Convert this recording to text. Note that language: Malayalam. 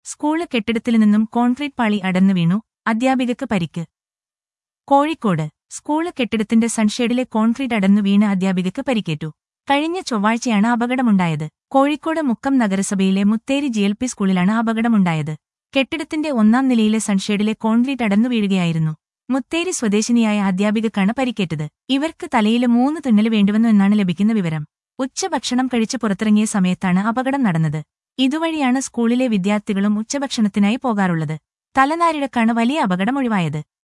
സ്കൂള് കെട്ടിടത്തിൽ നിന്നും കോൺക്രീറ്റ് പാളി അടർന്നു വീണു അധ്യാപികക്ക് പരിക്ക് കോഴിക്കോട് സ്കൂള് കെട്ടിടത്തിന്റെ സൺഷേഡിലെ കോൺക്രീറ്റ് അടർന്നു വീണ് അധ്യാപികക്ക് പരിക്കേറ്റു കഴിഞ്ഞ ചൊവ്വാഴ്ചയാണ് അപകടമുണ്ടായത് കോഴിക്കോട് മുക്കം നഗരസഭയിലെ മുത്തേരി ജി എൽ പി സ്കൂളിലാണ് അപകടമുണ്ടായത് കെട്ടിടത്തിന്റെ ഒന്നാം നിലയിലെ സൺഷേഡിലെ കോൺക്രീറ്റ് അടർന്നു വീഴുകയായിരുന്നു മുത്തേരി സ്വദേശിനിയായ അധ്യാപികക്കാണ് പരിക്കേറ്റത് ഇവർക്ക് തലയില് മൂന്ന് തുന്നല് വേണ്ടിവന്നു എന്നാണ് ലഭിക്കുന്ന വിവരം ഉച്ചഭക്ഷണം കഴിച്ച് പുറത്തിറങ്ങിയ സമയത്താണ് അപകടം നടന്നത് ഇതുവഴിയാണ് സ്കൂളിലെ വിദ്യാർത്ഥികളും ഉച്ചഭക്ഷണത്തിനായി പോകാറുള്ളത് തലനാരിഴക്കാണ് വലിയ അപകടം ഒഴിവായത്